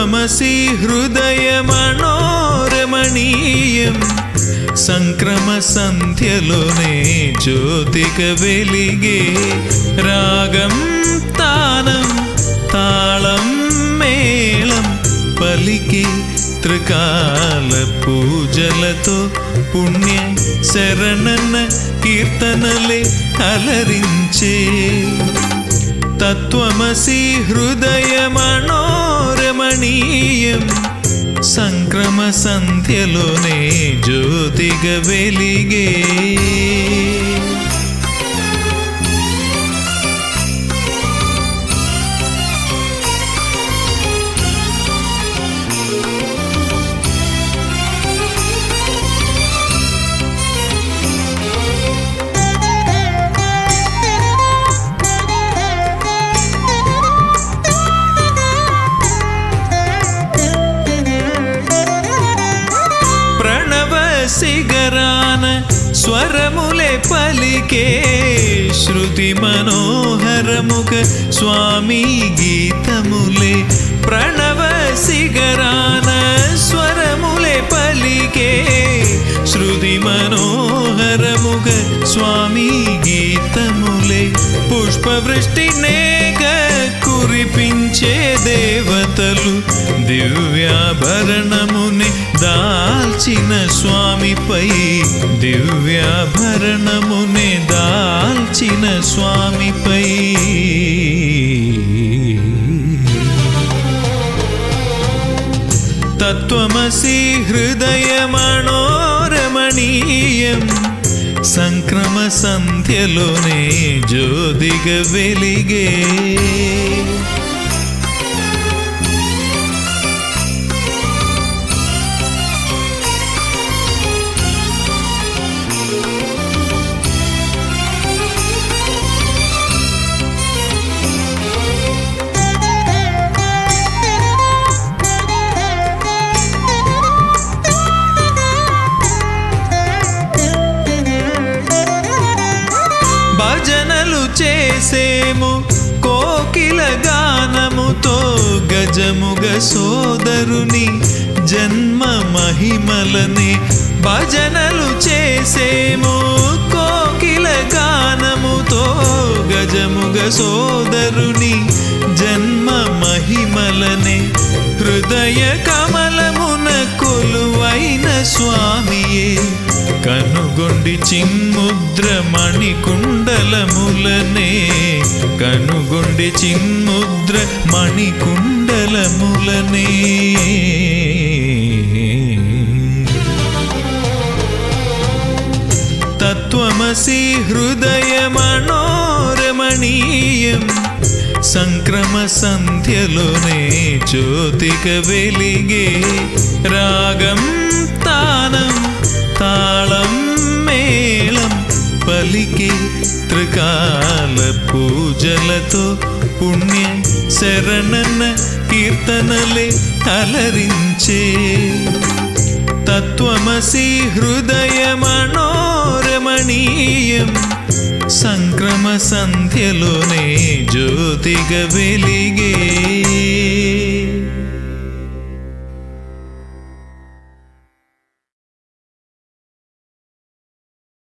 తత్వమసి హృదయ మనోరమణీయం సంక్రమ సంధ్యలోనే జ్యోతిక వెలిగే రాగం తానం తాళం మేళం పలికి త్రికాల పూజలతో పుణ్య శరణన్న కీర్తనలే అలరించే తత్వమసి హృదయ మనోరమణీయం సంక్రమ సంధ్యలోనే జ్యోతిగ వెలిగే ప్రణవ శిగరాన స్వరములే పలికే శృతి మనోహరముఖ స్వామి గీతములే ప్రణవ శిగరాన స్వరములే పలికే శృతి మనోహరముఖ స్వామి గీతములే పుష్పవృష్టి నేగ కురిపించే దేవతలు దివ్యాభరణముని దాల్చిన స్వామిపై దివ్యాభరణముని దాల్చిన స్వామిపై తత్వమసి హృదయ మనోరమణీయం సంక్రమ సంధ్యలోనే జ్యోతిగ వెలిగే భజనలు చేసేము కోకిల గానముతో గజముగ సోదరుని జన్మ మహిమలని భజనలు చేసేము కోకిల గానముతో గజముగ సోదరుని జన్మ మహిమలనే హృదయ కమలమున కొలువైన స్వామియే కనుగొండి చిన్ముద్ర మణికుండలములనే కనుగొండి చిన్ముద్ర మణికుండలములనే తత్వమసి హృదయ మనోరమణీయం సంక్రమ సంధ్యలోనే జ్యోతిక వెలిగే రాగం తానం తాళం మేళం పలికి త్రికాల పూజలతో పుణ్య శరణన్న కీర్తనలే అలరించే తత్వమసి హృదయ మనోరమణీయం సంక్రమ సంధ్యలోనే జ్యోతిగ వెలిగే